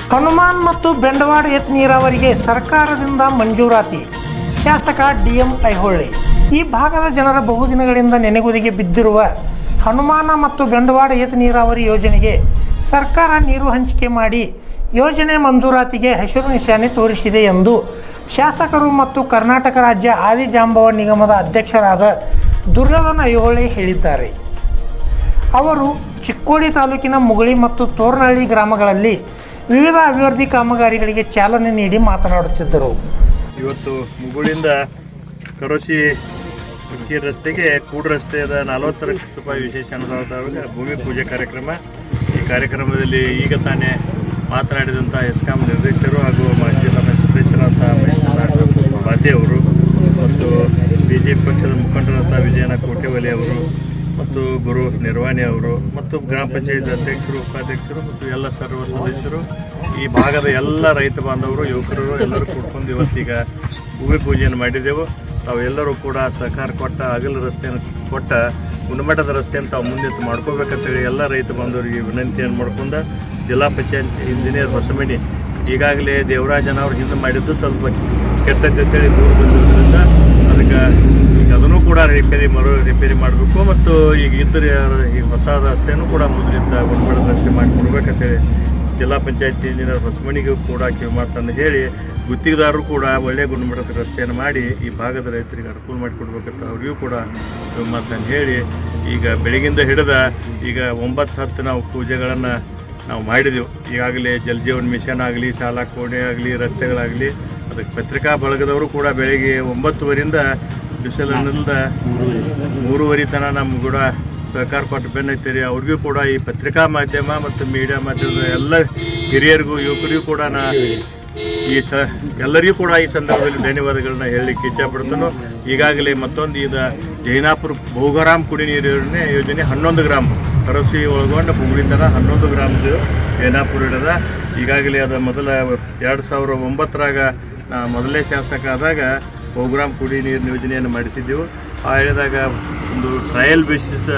ಹನುಮಾನ್ ಮತ್ತು ಬೆಂಡವಾಡ ಎತ್ ನೀರಾವರಿಗೆ ಸರ್ಕಾರದಿಂದ ಮಂಜೂರಾತಿ ಶಾಸಕ ಡಿ ಎಂ ಐಹೊಳೆ ಈ ಭಾಗದ ಜನರ ಬಹುದಿನಗಳಿಂದ ನೆನೆಗುದಿಗೆ ಬಿದ್ದಿರುವ ಹನುಮಾನ ಮತ್ತು ಬೆಂಡವಾಡ ಏತ ನೀರಾವರಿ ಯೋಜನೆಗೆ ಸರ್ಕಾರ ನೀರು ಹಂಚಿಕೆ ಮಾಡಿ ಯೋಜನೆ ಮಂಜೂರಾತಿಗೆ ಹಸಿರು ನಿಶಾನೆ ತೋರಿಸಿದೆ ಎಂದು ಶಾಸಕರು ಮತ್ತು ಕರ್ನಾಟಕ ರಾಜ್ಯ ಆದಿಜಾಂಬವ ನಿಗಮದ ಅಧ್ಯಕ್ಷರಾದ ದುರ್ಯೋಧನ ಐಹೊಳೆ ಹೇಳಿದ್ದಾರೆ ಅವರು ಚಿಕ್ಕೋಡಿ ತಾಲೂಕಿನ ಮುಗುಳಿ ಮತ್ತು ತೋರ್ನಹಳ್ಳಿ ಗ್ರಾಮಗಳಲ್ಲಿ ವಿವಿಧ ಅಭಿವೃದ್ಧಿ ಕಾಮಗಾರಿಗಳಿಗೆ ಚಾಲನೆ ನೀಡಿ ಮಾತನಾಡುತ್ತಿದ್ದರು ಇವತ್ತು ಮುಗುಳಿಂದ ಕರೋಶಿ ಉಕ್ಕಿ ರಸ್ತೆಗೆ ಕೂಡ್ ರಸ್ತೆಯ ನಲವತ್ತು ಲಕ್ಷ ರೂಪಾಯಿ ವಿಶೇಷ ಅನುದಾನದೊಳಗೆ ಭೂಮಿ ಪೂಜೆ ಕಾರ್ಯಕ್ರಮ ಈ ಕಾರ್ಯಕ್ರಮದಲ್ಲಿ ಈಗ ತಾನೇ ಮಾತನಾಡಿದಂಥ ಎಸ್ಕಾಂ ನಿರ್ದೇಶಕರು ಹಾಗೂ ಮಾಜಿ ಜಿಲ್ಲಾ ಸದಸ್ಯರಾದಂಥ ಮಹೇಶ್ ಬಾತೆ ಅವರು ಮತ್ತು ಬಿ ಜೆ ಪಿ ಪಕ್ಷದ ಮುಖಂಡರಾದಂಥ ವಿಜಯನ ಕೋಟೆವಲಿ ಅವರು ಮತ್ತು ಗುರು ನಿರ್ವಾಣಿ ಅವರು ಮತ್ತು ಗ್ರಾಮ ಪಂಚಾಯತ್ ಅಧ್ಯಕ್ಷರು ಉಪಾಧ್ಯಕ್ಷರು ಮತ್ತು ಎಲ್ಲ ಸರ್ವ ಸದಸ್ಯರು ಈ ಭಾಗದ ಎಲ್ಲ ರೈತ ಬಾಂಧವರು ಯುವಕರು ಎಲ್ಲರೂ ಕೂಡ್ಕೊಂಡು ಇವತ್ತೀಗ ಭೂಮಿ ಪೂಜೆಯನ್ನು ಮಾಡಿದೆವು ತಾವೆಲ್ಲರೂ ಕೂಡ ಸಹಕಾರ ಕೊಟ್ಟ ಅಗಲ ರಸ್ತೆಯನ್ನು ಕೊಟ್ಟ ಗುಣಮಟ್ಟದ ರಸ್ತೆಯನ್ನು ತಾವು ಮುಂದೆ ಮಾಡ್ಕೋಬೇಕಂತೇಳಿ ಎಲ್ಲ ರೈತ ಬಾಂಧವರಿಗೆ ವಿನಂತಿಯನ್ನು ಮಾಡ್ಕೊಂಡ ಜಿಲ್ಲಾ ಪಂಚಾಯತ್ ಇಂಜಿನಿಯರ್ ಹೊಸಮನಿ ಈಗಾಗಲೇ ದೇವರಾಜನ ಅವ್ರು ಹಿಂದೆ ಮಾಡಿದ್ದು ಸ್ವಲ್ಪ ಕೆಟ್ಟದ್ದಅಂತೇಳಿ ದೂರ ಬಂದಿರೋದ್ರಿಂದ ಅದಕ್ಕೆ ಈಗ ಅದನ್ನು ಕೂಡ ರಿಪೇರಿ ಮರು ರಿಪೇರಿ ಮಾಡಬೇಕು ಮತ್ತು ಈಗ ಇದ್ದರೆ ಈ ಹೊಸ ರಸ್ತೆನೂ ಕೂಡ ಮೊದಲಿಂದ ಗುಣಮಟ್ಟದ ರಸ್ತೆ ಮಾಡಿಕೊಡ್ಬೇಕಂತೇಳಿ ಜಿಲ್ಲಾ ಪಂಚಾಯತ್ ಇಂಜಿನಿಯರ್ ಹೊಸಮಣಿಗೂ ಕೂಡ ಕಿವಿಮಾತನ್ನು ಹೇಳಿ ಗುತ್ತಿಗೆದಾರರು ಕೂಡ ಒಳ್ಳೆಯ ಗುಣಮಟ್ಟದ ರಸ್ತೆಯನ್ನು ಮಾಡಿ ಈ ಭಾಗದ ರೈತರಿಗೆ ಅನುಕೂಲ ಮಾಡಿಕೊಡ್ಬೇಕಂತ ಅವರಿಗೂ ಕೂಡ ಕಿವಿಮಾತನ್ನು ಹೇಳಿ ಈಗ ಬೆಳಗಿಂದ ಹಿಡಿದ ಈಗ ಒಂಬತ್ತು ಹತ್ತು ನಾವು ಪೂಜೆಗಳನ್ನು ನಾವು ಮಾಡಿದೆವು ಈಗಾಗಲೇ ಜಲ್ ಜೀವನ್ ಮಿಷನ್ ಆಗಲಿ ಶಾಲಾ ಕೋಣೆ ಆಗಲಿ ರಸ್ತೆಗಳಾಗಲಿ ಅದಕ್ಕೆ ಪತ್ರಿಕಾ ಬಳಗದವರು ಕೂಡ ಬೆಳಗ್ಗೆ ಒಂಬತ್ತುವರಿಂದ ಬಿಸಿಲನ್ನಲ್ದ ಮೂರುವರೆ ತನಕ ನಮ್ಮ ಕೂಡ ಸಹಕಾರ ಕೊಟ್ಟು ಬೆನ್ನೈತೀರಿ ಅವ್ರಿಗೂ ಕೂಡ ಈ ಪತ್ರಿಕಾ ಮಾಧ್ಯಮ ಮತ್ತು ಮೀಡಿಯಾ ಮಾಧ್ಯಮದ ಎಲ್ಲ ಹಿರಿಯರಿಗೂ ಯುವಕರಿಗೂ ಕೂಡ ನಾ ಈ ಸ ಎಲ್ಲರಿಗೂ ಕೂಡ ಈ ಸಂದರ್ಭದಲ್ಲಿ ಧನ್ಯವಾದಗಳನ್ನ ಹೇಳಲಿಕ್ಕೆ ಇಚ್ಛಪಡ್ತಾನು ಈಗಾಗಲೇ ಮತ್ತೊಂದು ಈಗ ಜೈನಾಪುರ ಬಹುಗ್ರಾಮ್ ಕುಡಿ ನೀರು ಯೋಜನೆ ಯೋಜನೆ ಹನ್ನೊಂದು ಗ್ರಾಮ್ ಕರಸಿ ಒಳಗೊಂಡ ಬುಗುಳಿಂದನ ಹನ್ನೊಂದು ಗ್ರಾಮದ ಜೈನಾಪುರ ಇಡದ ಈಗಾಗಲೇ ಅದು ಮೊದಲ ಎರಡು ಸಾವಿರ ಒಂಬತ್ತರಾಗ ನಾ ಮೊದಲನೇ ಶಾಸಕ ಆದಾಗ ಬಹುಗ್ರಾಮ್ ಕುಡಿ ನೀರಿನ ಯೋಜನೆಯನ್ನು ಮಾಡಿಸಿದ್ದೆವು ಆ ಹೇಳಿದಾಗ ಒಂದು ಟ್ರಯಲ್ ಬೇಸಿಸ್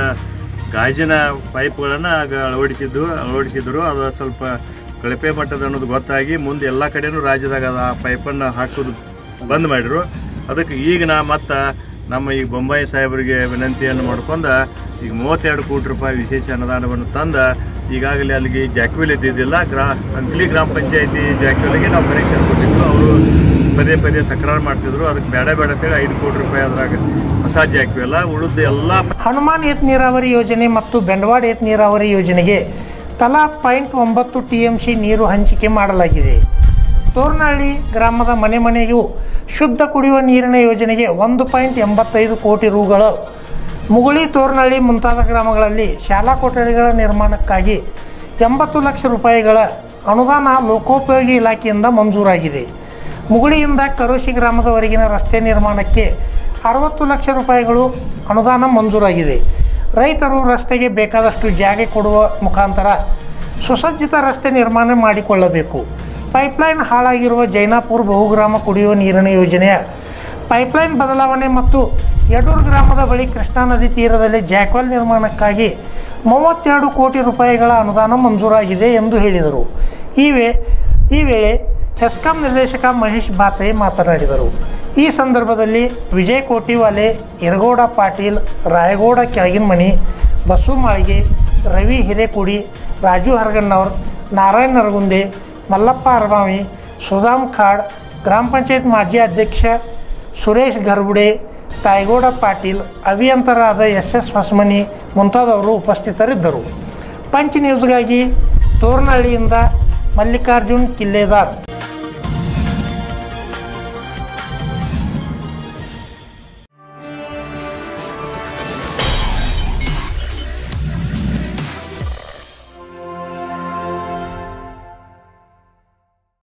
ಗಾಜಿನ ಪೈಪ್ಗಳನ್ನು ಆಗ ಅಳವಡಿಸಿದ್ದು ಅಳವಡಿಸಿದ್ರು ಅದು ಸ್ವಲ್ಪ ಕಳಪೆ ಮಟ್ಟದ ಅನ್ನೋದು ಗೊತ್ತಾಗಿ ಮುಂದೆ ಎಲ್ಲ ಕಡೆನೂ ರಾಜ್ಯದಾಗ ಅದು ಆ ಪೈಪನ್ನು ಹಾಕೋದು ಬಂದ್ ಮಾಡಿದ್ರು ಅದಕ್ಕೆ ಈಗ ನಾ ಮತ್ತು ನಮ್ಮ ಈ ಬೊಂಬಾಯಿ ಸಾಹೇಬರಿಗೆ ವಿನಂತಿಯನ್ನು ಮಾಡ್ಕೊಂಡ ಈಗ ಮೂವತ್ತೆರಡು ಕೋಟಿ ರೂಪಾಯಿ ವಿಶೇಷ ಅನುದಾನವನ್ನು ತಂದ ಈಗಾಗಲೇ ಅಲ್ಲಿಗೆ ಜಾಕ್ವಿಲ್ ಇದ್ದಿದ್ದಿಲ್ಲ ಗ್ರಾ ಅಂಕ್ಲಿ ಗ್ರಾಮ ಪಂಚಾಯತಿ ಜಾಕ್ವಿಲ್ಗೆ ನಾವು ಕನೆಕ್ಷನ್ ಕೊಟ್ಟಿದ್ದು ಅವರು ಪದೇ ಪದೇ ತಕರಾರು ಮಾಡ್ತಿದ್ರು ಅದಕ್ಕೆ ಬೇಡ ಬೇಡ ಅಂತೇಳಿ ಐದು ಕೋಟಿ ರೂಪಾಯಿ ಅದ್ರಾಗ ಹೊಸ ಜಾಕ್ವಿಲ್ಲ ಉಳಿದ ಎಲ್ಲ ಹನುಮಾನ್ ಏತ್ ನೀರಾವರಿ ಯೋಜನೆ ಮತ್ತು ಬೆಂಡವಾಡ ಏತ್ ನೀರಾವರಿ ಯೋಜನೆಗೆ ತಲಾ ಪಾಯಿಂಟ್ ಒಂಬತ್ತು ಟಿ ಎಂ ಸಿ ನೀರು ಹಂಚಿಕೆ ಮಾಡಲಾಗಿದೆ ತೋರ್ನಹಳ್ಳಿ ಗ್ರಾಮದ ಮನೆ ಮನೆಗೂ ಶುದ್ಧ ಕುಡಿಯುವ ನೀರಿನ ಯೋಜನೆಗೆ ಒಂದು ಪಾಯಿಂಟ್ ಎಂಬತ್ತೈದು ಕೋಟಿ ರುಗಳು ಮುಗುಳಿ ತೋರ್ನಹಳ್ಳಿ ಮುಂತಾದ ಗ್ರಾಮಗಳಲ್ಲಿ ಶಾಲಾ ಕೊಠಡಿಗಳ ನಿರ್ಮಾಣಕ್ಕಾಗಿ ಎಂಬತ್ತು ಲಕ್ಷ ರೂಪಾಯಿಗಳ ಅನುದಾನ ಲೋಕೋಪಯೋಗಿ ಇಲಾಖೆಯಿಂದ ಮಂಜೂರಾಗಿದೆ ಮುಗುಳಿಯಿಂದ ಕರೋಶಿ ಗ್ರಾಮದವರೆಗಿನ ರಸ್ತೆ ನಿರ್ಮಾಣಕ್ಕೆ ಅರವತ್ತು ಲಕ್ಷ ರೂಪಾಯಿಗಳು ಅನುದಾನ ಮಂಜೂರಾಗಿದೆ ರೈತರು ರಸ್ತೆಗೆ ಬೇಕಾದಷ್ಟು ಜಾಗ ಕೊಡುವ ಮುಖಾಂತರ ಸುಸಜ್ಜಿತ ರಸ್ತೆ ನಿರ್ಮಾಣ ಮಾಡಿಕೊಳ್ಳಬೇಕು ಪೈಪ್ಲೈನ್ ಹಾಳಾಗಿರುವ ಜೈನಾಪುರ ಬಹುಗ್ರಾಮ ಕುಡಿಯುವ ನೀರಿನ ಯೋಜನೆಯ ಪೈಪ್ಲೈನ್ ಬದಲಾವಣೆ ಮತ್ತು ಯಡೂರು ಗ್ರಾಮದ ಬಳಿ ಕೃಷ್ಣಾ ನದಿ ತೀರದಲ್ಲಿ ಜಾಕ್ವೆಲ್ ನಿರ್ಮಾಣಕ್ಕಾಗಿ ಮೂವತ್ತೆರಡು ಕೋಟಿ ರೂಪಾಯಿಗಳ ಅನುದಾನ ಮಂಜೂರಾಗಿದೆ ಎಂದು ಹೇಳಿದರು ಈ ವೇ ಈ ವೇಳೆ ಹೆಸ್ಕಾಂ ನಿರ್ದೇಶಕ ಮಹೇಶ್ ಬಾತೆ ಮಾತನಾಡಿದರು ಈ ಸಂದರ್ಭದಲ್ಲಿ ವಿಜಯ್ ಕೋಟಿವಾಲೆ ಯರಗೌಡ ಪಾಟೀಲ್ ರಾಯಗೌಡ ಕೆಳಗಿನಮನಿ ಬಸು ಮಾಳಿಗೆ ರವಿ ಹಿರೇಕುಡಿ ರಾಜು ಹರಗಣ್ಣವರ್ ನಾರಾಯಣ್ ನರಗುಂದೆ ಮಲ್ಲಪ್ಪ ಅರಬಾವಿ ಸುಧಾಮ್ ಖಾಡ್ ಗ್ರಾಮ ಪಂಚಾಯತ್ ಮಾಜಿ ಅಧ್ಯಕ್ಷ ಸುರೇಶ್ ಗರ್ಬುಡೆ ತಾಯಗೌಡ ಪಾಟೀಲ್ ಅಭಿಯಂತರಾದ ಎಸ್ ಎಸ್ ಹೊಸಮನಿ ಮುಂತಾದವರು ಉಪಸ್ಥಿತರಿದ್ದರು ಪಂಚ್ ನ್ಯೂಸ್ಗಾಗಿ ತೋರ್ನಹಳ್ಳಿಯಿಂದ ಮಲ್ಲಿಕಾರ್ಜುನ್ ಕಿಲ್ಲೇದಾರ್